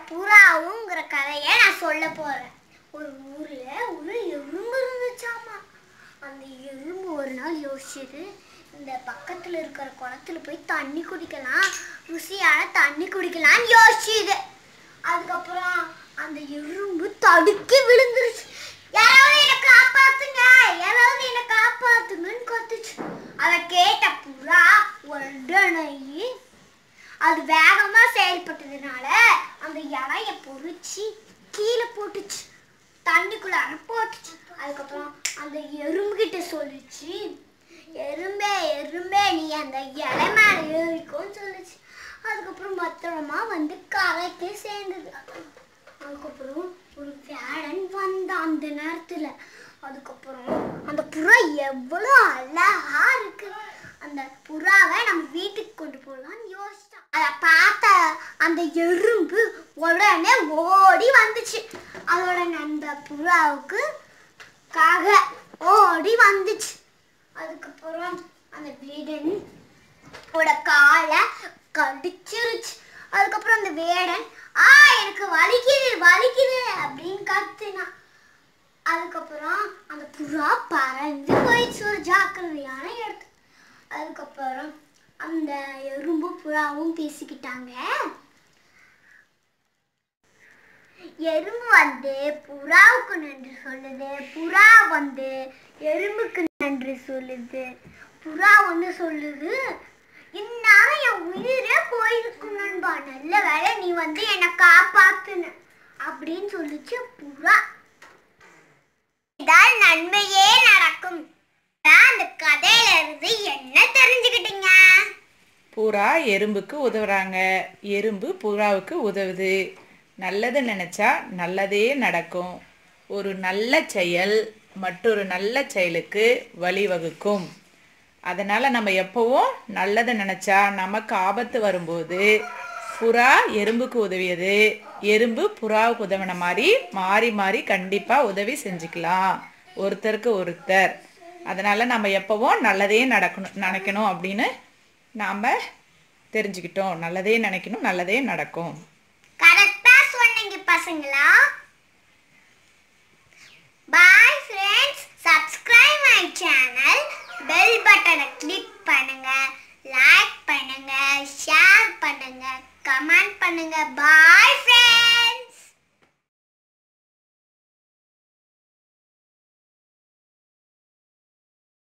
புறாவுங்கிற கதையை நான் சொல்ல போறேன் ஒரு ஊர்ல ஒரு எறும்பு இருந்துச்சாமா அந்த எறும்பு ஒரு நாள் யோசிச்சுது இந்த பக்கத்துல இருக்கிற குளத்துல போய் தண்ணி குடிக்கலாம் ருசியான தண்ணி குடிக்கலாம்னு யோசிச்சுது அதுக்கப்புறம் அந்த எறும்பு தடுக்கி விழுந்துருச்சு யாராவது என்னை காப்பாத்துங்க யாராவது என்னை காப்பாத்துங்கன்னு கத்துச்சு அதை கேட்ட புறா உடனே அது வேகமா செயல்பட்டதுனால அந்த இலைய பொறிச்சு கீழே போட்டுச்சு தண்ணிக்குள்ளார போட்டுச்சு அதுக்கப்புறம் அந்த எறும்பு கிட்ட சொல்லுச்சு எறும்பே எறும்பே நீ அந்த இலை மேல ஏறிக்கோன்னு சொல்லுச்சு அதுக்கப்புறம் பத்திரமா வந்து கரைக்கு சேர்ந்தது அதுக்கப்புறம் ஒரு வேடன் வந்தான் அந்த நேரத்துல அதுக்கப்புறம் அந்த புறா எவ்வளோ அழகா இருக்கு அந்த புறாவை நம்ம வீட்டுக்கு கொண்டு போகலாம்னு யோசிச்சான் அதை பார்த்த அந்த எறும்பு உடனே ஓடி வந்துச்சு அதோட அந்த புறாவுக்கு காக ஓடி வந்துச்சு அதுக்கப்புறம் அந்த வீடன் ஓட காலை கடிச்சிருச்சு அதுக்கப்புறம் அந்த வேடன் ஆ எனக்கு வலிக்குது வலிக்குது அப்படின்னு கத்துனான் அதுக்கப்புறம் அந்த புறா பறந்து போயிடுச்சு ஒரு ஜாக்கிரதையான இடத்து அதுக்கப்புறம் அந்த எறும்பு புறாவும் பேசிக்கிட்டாங்க எறும்பு வந்து புறாவுக்கு நன்றி சொல்லுது புறா வந்து எறும்புக்கு நன்றி சொல்லுது புறா வந்து சொல்லுது இந்நேரம் என் உயிரே போயிருக்கும் நண்பா நல்ல வேளை நீ வந்து என்னை காப்பாத்துன அப்படின்னு சொல்லுச்சு புறா இதால் நன்மையே நடக்கும் நான் அந்த கதையில இருந்து என்ன தெரிஞ்சுக்கிட்டீங்க புறா எறும்புக்கு உதவுறாங்க எறும்பு புறாவுக்கு உதவுது நல்லது நினச்சா நல்லதே நடக்கும் ஒரு நல்ல செயல் மற்றொரு நல்ல செயலுக்கு வழிவகுக்கும் அதனால் நம்ம எப்போவும் நல்லதை நினச்சா நமக்கு ஆபத்து வரும்போது புறா எறும்புக்கு உதவியது எறும்பு புறாவுக்கு உதவின மாதிரி மாறி மாறி கண்டிப்பாக உதவி செஞ்சுக்கலாம் ஒருத்தருக்கு ஒருத்தர் அதனால் நம்ம எப்போவும் நல்லதே நடக்கணும் நினைக்கணும் அப்படின்னு நாம் தெரிஞ்சுக்கிட்டோம் நல்லதே நினைக்கணும் நல்லதே நடக்கும் கரெக்டா சொன்னீங்க பசங்களா bye friends subscribe my channel bell பட்டனை கிளிக் பண்ணுங்க லைக் பண்ணுங்க ஷேர் பண்ணுங்க கமெண்ட் பண்ணுங்க பாய் ஃப்ரெண்ட்ஸ்